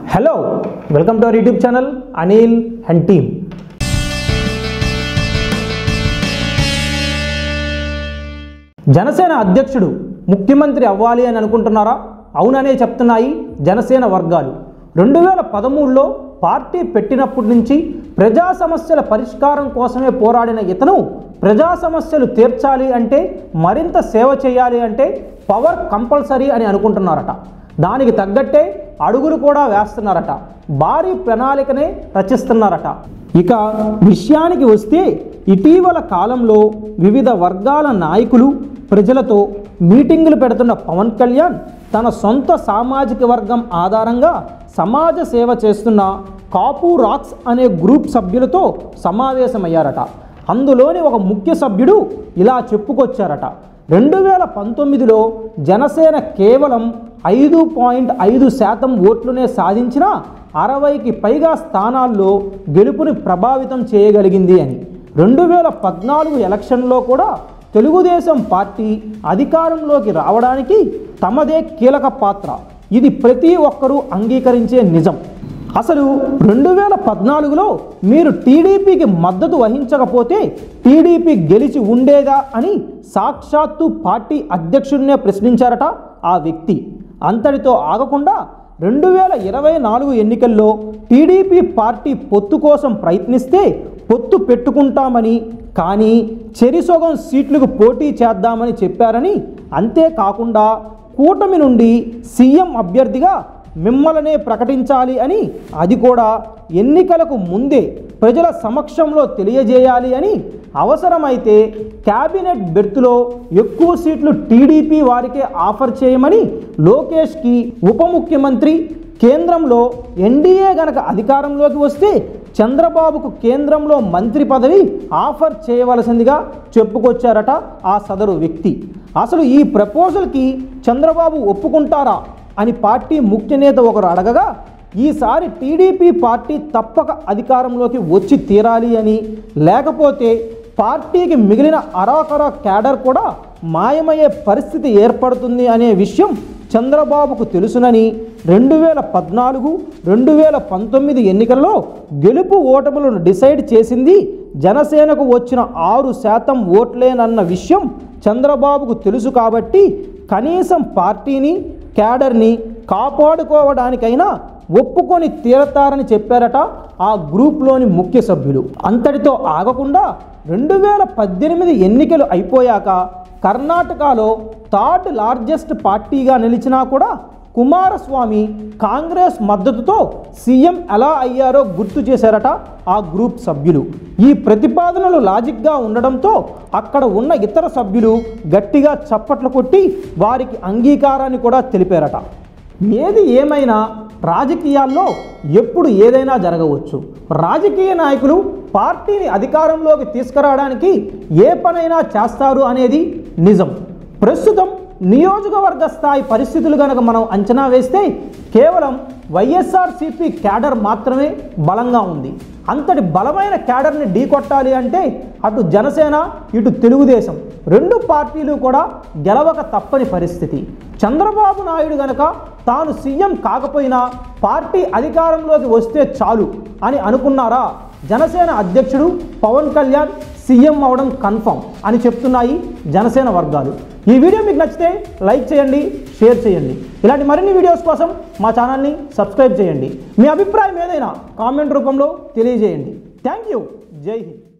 hello welcome to our YouTube channel Anil and team Janasena అధ్యక్షుడు ముఖ్యమంత్రి అవ్వాలి అని అనుకుంటున్నారా అవుననే చెప్తున్నాయి జనసేన వర్గాలు రెండు వేల పదమూడులో పార్టీ పెట్టినప్పటి నుంచి ప్రజా సమస్యల పరిష్కారం కోసమే పోరాడిన ఇతను ప్రజా సమస్యలు తీర్చాలి అంటే మరింత సేవ చేయాలి అంటే పవర్ కంపల్సరీ అని అనుకుంటున్నారట దానికి తగ్గట్టే అడుగులు కూడా వేస్తున్నారట భారీ ప్రణాళికనే రచిస్తున్నారట ఇక విషయానికి వస్తే ఇటీవల కాలంలో వివిధ వర్గాల నాయకులు ప్రజలతో మీటింగులు పెడుతున్న పవన్ కళ్యాణ్ తన సొంత సామాజిక వర్గం ఆధారంగా సమాజ సేవ చేస్తున్న కాపు రాక్స్ అనే గ్రూప్ సభ్యులతో సమావేశమయ్యారట అందులోని ఒక ముఖ్య సభ్యుడు ఇలా చెప్పుకొచ్చారట రెండు వేల పంతొమ్మిదిలో జనసేన కేవలం ఐదు పాయింట్ ఐదు శాతం ఓట్లునే సాధించిన అరవైకి పైగా స్థానాల్లో గెలుపుని ప్రభావితం చేయగలిగింది అని రెండు వేల పద్నాలుగు ఎలక్షన్లో కూడా తెలుగుదేశం పార్టీ అధికారంలోకి రావడానికి తమదే కీలక పాత్ర ఇది ప్రతి ఒక్కరూ అంగీకరించే నిజం అసలు రెండు వేల పద్నాలుగులో మీరు టీడీపీకి మద్దతు వహించకపోతే టీడీపీ గెలిచి ఉండేదా అని సాక్షాత్తు పార్టీ అధ్యక్షుడినే ప్రశ్నించారట ఆ వ్యక్తి అంతటితో ఆగకుండా రెండు వేల ఇరవై నాలుగు ఎన్నికల్లో టీడీపీ పార్టీ పొత్తు కోసం ప్రయత్నిస్తే పొత్తు పెట్టుకుంటామని కానీ చెరిసొగం సీట్లకు పోటీ చేద్దామని చెప్పారని అంతేకాకుండా కూటమి నుండి సీఎం అభ్యర్థిగా మిమ్మల్నే ప్రకటించాలి అని అది కూడా ఎన్నికలకు ముందే ప్రజల సమక్షంలో తెలియజేయాలి అని అవసరమైతే క్యాబినెట్ బెర్త్లో ఎక్కువ సీట్లు టీడీపీ వారికే ఆఫర్ చేయమని లోకేష్కి ఉప ముఖ్యమంత్రి కేంద్రంలో ఎన్డీఏ గనక అధికారంలోకి వస్తే చంద్రబాబుకు కేంద్రంలో మంత్రి పదవి ఆఫర్ చేయవలసిందిగా చెప్పుకొచ్చారట ఆ సదరు వ్యక్తి అసలు ఈ ప్రపోజల్కి చంద్రబాబు ఒప్పుకుంటారా అని పార్టీ ముఖ్య నేత ఒకరు అడగగా ఈసారి టీడీపీ పార్టీ తప్పక అధికారంలోకి వచ్చి తీరాలి అని లేకపోతే పార్టీకి మిగిలిన అరాకర క్యాడర్ కూడా మాయమయ్యే పరిస్థితి ఏర్పడుతుంది అనే విషయం చంద్రబాబుకు తెలుసునని రెండు వేల పద్నాలుగు రెండు వేల పంతొమ్మిది ఎన్నికల్లో గెలుపు ఓటములను డిసైడ్ చేసింది జనసేనకు వచ్చిన ఆరు శాతం ఓట్లేనన్న విషయం చంద్రబాబుకు తెలుసు కాబట్టి కనీసం పార్టీని క్యాడర్ని కాపాడుకోవడానికైనా ఒప్పుకొని తీరతారని చెప్పారట ఆ గ్రూప్లోని ముఖ్య సభ్యులు అంతటితో ఆగకుండా రెండు వేల పద్దెనిమిది ఎన్నికలు అయిపోయాక కర్ణాటకలో థర్డ్ లార్జెస్ట్ పార్టీగా నిలిచినా కూడా కుమారస్వామి కాంగ్రెస్ మద్దతుతో సీఎం ఎలా అయ్యారో గుర్తు చేశారట ఆ గ్రూప్ సభ్యులు ఈ ప్రతిపాదనలు లాజిక్గా ఉండడంతో అక్కడ ఉన్న ఇతర సభ్యులు గట్టిగా చప్పట్లు కొట్టి వారికి అంగీకారాన్ని కూడా తెలిపారట ఏది ఏమైనా రాజకీయాల్లో ఎప్పుడు ఏదైనా జరగవచ్చు రాజకీయ నాయకులు పార్టీని అధికారంలోకి తీసుకురావడానికి ఏ పనైనా చేస్తారు అనేది నిజం ప్రస్తుతం నియోజకవర్గ స్థాయి పరిస్థితులు కనుక మనం అంచనా వేస్తే కేవలం వైఎస్ఆర్సీపీ క్యాడర్ మాత్రమే బలంగా ఉంది అంతటి బలమైన క్యాడర్ని ఢీకొట్టాలి అంటే అటు జనసేన ఇటు తెలుగుదేశం రెండు పార్టీలు కూడా గెలవక తప్పని పరిస్థితి చంద్రబాబు నాయుడు గనక తాను సీఎం కాకపోయినా పార్టీ అధికారంలోకి వస్తే చాలు అని అనుకున్నారా జనసేన అధ్యక్షుడు పవన్ కళ్యాణ్ సీఎం అవడం కన్ఫర్మ్ అని చెప్తున్నాయి జనసేన వర్గాలు ఈ వీడియో మీకు నచ్చితే లైక్ చేయండి షేర్ చేయండి ఇలాంటి మరిన్ని వీడియోస్ కోసం మా ఛానల్ని సబ్స్క్రైబ్ చేయండి మీ అభిప్రాయం ఏదైనా కామెంట్ రూపంలో తెలియజేయండి థ్యాంక్ యూ జై హింద్